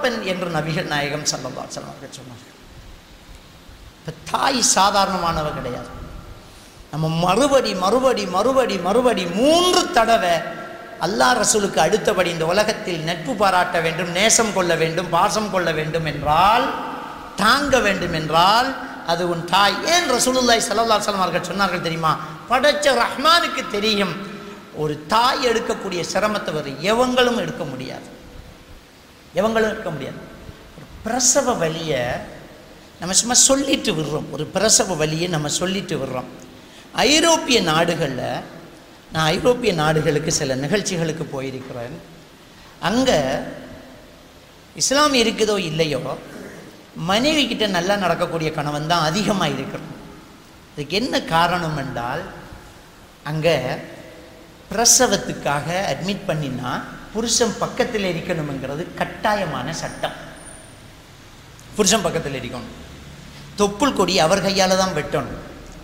தகப்பன் என்று நபிகள் நாயகம் சல்லல்லா அவர்கள் சொன்னார்கள் இப்போ தாய் சாதாரணமானவ கிடையாது நம்ம மறுபடி மறுபடி மறுபடி மறுபடி மூன்று தடவை அல்லாஹ் ரசூலுக்கு அடுத்தபடி இந்த உலகத்தில் நட்பு பாராட்ட வேண்டும் நேசம் கொள்ள வேண்டும் பாசம் கொள்ள வேண்டும் என்றால் தாங்க வேண்டும் என்றால் அது உன் தாய் ஏன் ரசூலுல்லாய் சல்லா சலம் அவர்கள் சொன்னார்கள் தெரியுமா படைச்ச ரஹ்மானுக்கு தெரியும் ஒரு தாய் எடுக்கக்கூடிய சிரமத்தை வரை எவங்களும் எடுக்க முடியாது எவங்களும் எடுக்க முடியாது ஒரு பிரசவ வலியை நம்ம சும்மா சொல்லிட்டு விடுறோம் ஒரு பிரசவ வலியை நம்ம சொல்லிட்டு விடுறோம் ஐரோப்பிய நாடுகளில் நான் ஐரோப்பிய நாடுகளுக்கு சில நிகழ்ச்சிகளுக்கு போயிருக்கிறேன் அங்கே இஸ்லாம் இருக்குதோ இல்லையோ மனைவி கிட்ட நல்லா நடக்கக்கூடிய கணவன் தான் அதிகமாக இருக்கிறோம் இதுக்கு என்ன காரணம் என்றால் அங்கே பிரசவத்துக்காக அட்மிட் பண்ணினா புருஷன் பக்கத்தில் இருக்கணுங்கிறது கட்டாயமான சட்டம் புருஷன் பக்கத்தில் இருக்கணும் தொப்புள் கொடி அவர் கையால் தான் வெட்டணும்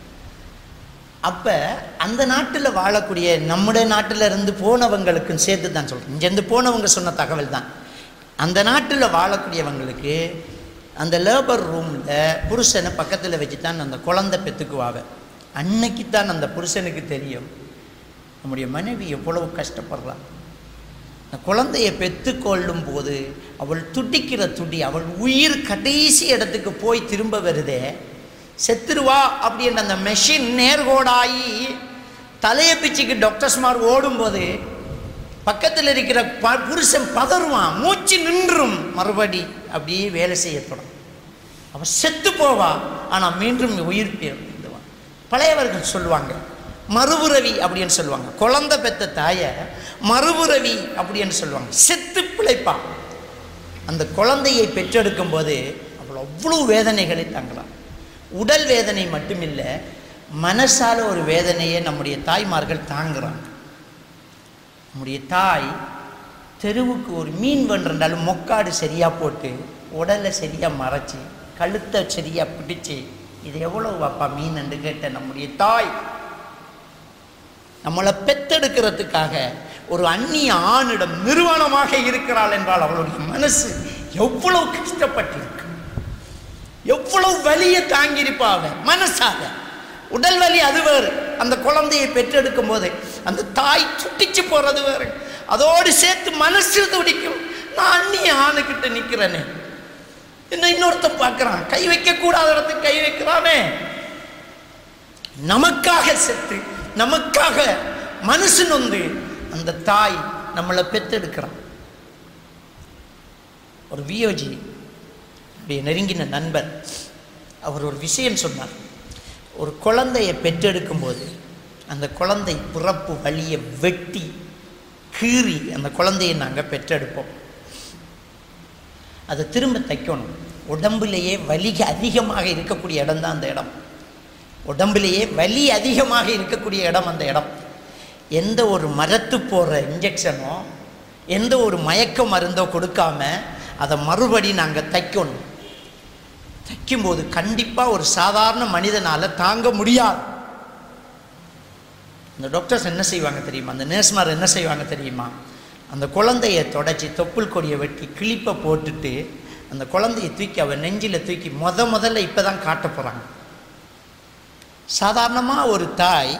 அப்போ அந்த நாட்டில் வாழக்கூடிய நம்முடைய நாட்டில் இருந்து போனவங்களுக்கும் சேர்த்து தான் சொல்கிறேன் இங்கேருந்து போனவங்க சொன்ன தகவல் தான் அந்த நாட்டில் வாழக்கூடியவங்களுக்கு அந்த லேபர் ரூமில் புருஷனை பக்கத்தில் வச்சு தான் அந்த குழந்தை பெற்றுக்குவாங்க அன்னைக்கு தான் அந்த புருஷனுக்கு தெரியும் நம்முடைய மனைவி எவ்வளவு கஷ்டப்படுறான் அந்த குழந்தையை பெற்றுக்கொள்ளும் போது அவள் துடிக்கிற துடி அவள் உயிர் கடைசி இடத்துக்கு போய் திரும்ப வருதே செத்துருவா அப்படின்ற அந்த மெஷின் நேர்கோடாகி தலையை பிச்சுக்கு டாக்டர்ஸ்மார் ஓடும்போது பக்கத்தில் இருக்கிற ப புருஷன் பதறுவான் மூச்சு நின்றும் மறுபடி அப்படியே வேலை செய்ய தொடங்கும் அவன் செத்து போவா ஆனால் மீண்டும் உயிர் பெறுவான் பழையவர்கள் சொல்லுவாங்க மறுபுறவி அப்படின்னு சொல்லுவாங்க குழந்தை பெத்த தாயை மறுபுறவி அப்படின்னு சொல்லுவாங்க செத்து பிழைப்பான் அந்த குழந்தையை பெற்றெடுக்கும் போது அவள் அவ்வளோ வேதனைகளை தாங்கலாம் உடல் வேதனை மட்டுமில்லை மனசால ஒரு வேதனையை நம்முடைய தாய்மார்கள் தாங்குறாங்க நம்முடைய தாய் தெருவுக்கு ஒரு மீன் வென்றாலும் மொக்காடு சரியாக போட்டு உடலை சரியாக மறைச்சி கழுத்தை சரியாக பிடிச்சி இது எவ்வளோ வாப்பா மீன் என்று கேட்ட நம்முடைய தாய் நம்மளை பெத்தெடுக்கிறதுக்காக ஒரு அந்நிய ஆணிடம் நிறுவனமாக இருக்கிறாள் என்றால் அவளுடைய மனசு எவ்வளவு கஷ்டப்பட்டிருக்கு எவ்வளவு வலியை தாங்கியிருப்பா அவன் மனசாக உடல் வலி அது வேறு அந்த குழந்தையை பெற்றெடுக்கும் போது அந்த தாய் சுட்டிச்சு போறது வேறு அதோடு சேர்த்து மனசு துடிக்கும் நான் அந்நிய ஆணுக்கிட்ட நிற்கிறேனே என்ன இன்னொருத்தன் பார்க்குறான் கை வைக்கக்கூடாத இடத்துக்கு கை வைக்கிறானே நமக்காக செத்து நமக்காக மனசு நொந்து அந்த தாய் நம்மளை பெற்றெடுக்கிறான் ஒரு வியோஜி என்னுடைய நெருங்கின நண்பர் அவர் ஒரு விஷயம் சொன்னார் ஒரு குழந்தையை பெற்றெடுக்கும் போது அந்த குழந்தை பிறப்பு வழியை வெட்டி கீறி அந்த குழந்தையை நாங்கள் பெற்றெடுப்போம் அதை திரும்ப தைக்கணும் உடம்புலேயே வலி அதிகமாக இருக்கக்கூடிய இடம் தான் அந்த இடம் உடம்புலேயே வலி அதிகமாக இருக்கக்கூடிய இடம் அந்த இடம் எந்த ஒரு மரத்து போடுற இன்ஜெக்ஷனோ எந்த ஒரு மயக்க மருந்தோ கொடுக்காம அதை மறுபடி நாங்கள் தைக்கணும் தைக்கும்போது கண்டிப்பாக ஒரு சாதாரண மனிதனால் தாங்க முடியாது அந்த டாக்டர்ஸ் என்ன செய்வாங்க தெரியுமா அந்த நேர்ஸ்மார் என்ன செய்வாங்க தெரியுமா அந்த குழந்தைய தொடச்சி தொப்புள் கொடியை வெட்டி கிளிப்பை போட்டுட்டு அந்த குழந்தையை தூக்கி அவன் நெஞ்சில் தூக்கி முத முதல்ல இப்போ தான் காட்ட போகிறாங்க சாதாரணமாக ஒரு தாய்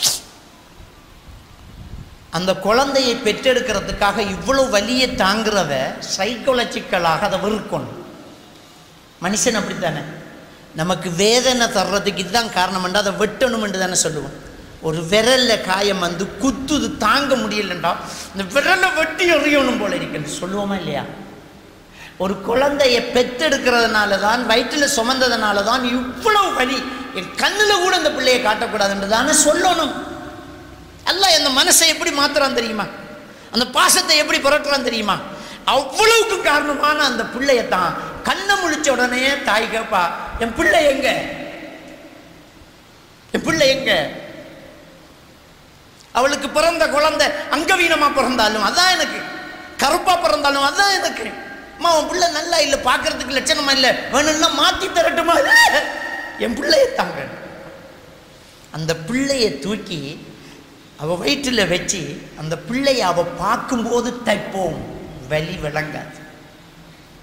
அந்த குழந்தையை பெற்றெடுக்கிறதுக்காக இவ்வளோ வலியை தாங்குறவ சைக்கோலஜிக்கலாக அதை வெறுக்கணும் மனுஷன் அப்படித்தானே நமக்கு வேதனை தர்றதுக்கு இதுதான் காரணம் அதை வெட்டணும்னு தானே சொல்லுவோம் ஒரு விரல்ல காயம் வந்து குத்துது தாங்க முடியலண்டா இந்த விரலை வெட்டி எறியணும் போல இருக்குன்னு சொல்லுவோமா இல்லையா ஒரு குழந்தைய பெத்தெடுக்கிறதுனால தான் வயிற்றில் சுமந்ததுனால தான் இவ்வளவு வலி என் கண்ணில் கூட அந்த பிள்ளையை காட்டக்கூடாதுன்னு தானே சொல்லணும் அல்ல அந்த மனசை எப்படி மாத்துறான் தெரியுமா அந்த பாசத்தை எப்படி புரட்டுறான் தெரியுமா அவ்வளவுக்கு காரணமான அந்த பிள்ளையத்தான் கண்ணை முழிச்ச உடனே தாய் கேப்பா என் பிள்ளை எங்க என் பிள்ளை எங்க அவளுக்கு பிறந்த குழந்தை அங்கவீனமா பிறந்தாலும் அதான் எனக்கு கருப்பா பிறந்தாலும் அதான் எனக்கு அம்மா உன் பிள்ளை நல்லா இல்லை பார்க்கறதுக்கு லட்சணமா இல்லை வேணும்னா மாத்தி தரட்டுமா என் பிள்ளைய தாங்க அந்த பிள்ளைய தூக்கி அவ வயிற்றில் வச்சு அந்த பிள்ளைய அவ பார்க்கும்போது தைப்போம் வலி விளங்காது